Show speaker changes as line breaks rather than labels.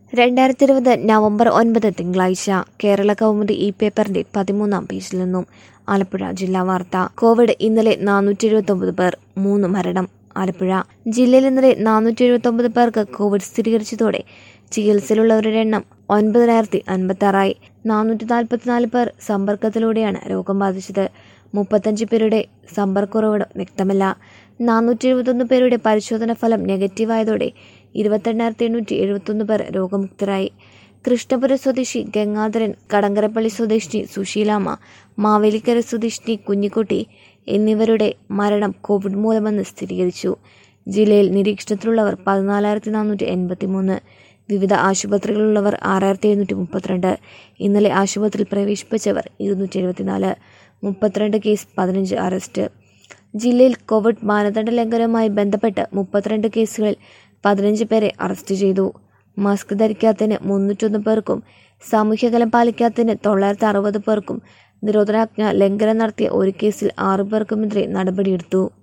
രണ്ടായിരത്തി ഇരുപത് നവംബർ ഒൻപത് തിങ്കളാഴ്ച കേരള കൗമുദി ഈ പേപ്പറിന്റെ പതിമൂന്നാം പേജിൽ നിന്നും ആലപ്പുഴ ജില്ലാ വാർത്ത കോവിഡ് ഇന്നലെ നാനൂറ്റി എഴുപത്തി പേർ മൂന്ന് മരണം ആലപ്പുഴ ജില്ലയിൽ ഇന്നലെ നാനൂറ്റി എഴുപത്തി പേർക്ക് കോവിഡ് സ്ഥിരീകരിച്ചതോടെ ചികിത്സയിലുള്ളവരുടെ എണ്ണം ഒൻപതിനായിരത്തി അൻപത്തി ആറായി നാനൂറ്റി നാൽപ്പത്തിനാല് പേർ സമ്പർക്കത്തിലൂടെയാണ് രോഗം ബാധിച്ചത് മുപ്പത്തഞ്ച് പേരുടെ സമ്പർക്കക്കുറവിടം വ്യക്തമല്ല നാനൂറ്റി എഴുപത്തൊന്ന് പേരുടെ പരിശോധന ഫലം നെഗറ്റീവായതോടെ ഇരുപത്തെണ്ണായിരത്തി എണ്ണൂറ്റി എഴുപത്തൊന്ന് പേർ രോഗമുക്തരായി കൃഷ്ണപുര സ്വദേശി ഗംഗാധരൻ കടങ്കരപ്പള്ളി സ്വദേശിനി സുശീലാമ്മ മാവേലിക്കര സ്വദേശിനി കുഞ്ഞിക്കുട്ടി എന്നിവരുടെ മരണം കോവിഡ് മൂലമെന്ന് സ്ഥിരീകരിച്ചു ജില്ലയിൽ നിരീക്ഷണത്തിലുള്ളവർ പതിനാലായിരത്തി നാനൂറ്റി എൺപത്തി മൂന്ന് വിവിധ ആശുപത്രികളിലുള്ളവർ ആറായിരത്തി എഴുന്നൂറ്റി മുപ്പത്തിരണ്ട് ഇന്നലെ ആശുപത്രിയിൽ പ്രവേശിപ്പിച്ചവർ ഇരുന്നൂറ്റി എഴുപത്തിനാല് മുപ്പത്തിരണ്ട് കേസ് പതിനഞ്ച് അറസ്റ്റ് ജില്ലയിൽ കോവിഡ് മാനദണ്ഡ ലംഘനവുമായി ബന്ധപ്പെട്ട് മുപ്പത്തിരണ്ട് കേസുകളിൽ പതിനഞ്ച് പേരെ അറസ്റ്റ് ചെയ്തു മാസ്ക് ധരിക്കാത്തതിന് മുന്നൂറ്റൊന്ന് പേർക്കും സാമൂഹ്യകലം പാലിക്കാത്തതിന് തൊള്ളായിരത്തി അറുപത് പേർക്കും നിരോധനാജ്ഞ ലംഘനം നടത്തിയ ഒരു കേസിൽ ആറു പേർക്കുമെതിരെ നടപടിയെടുത്തു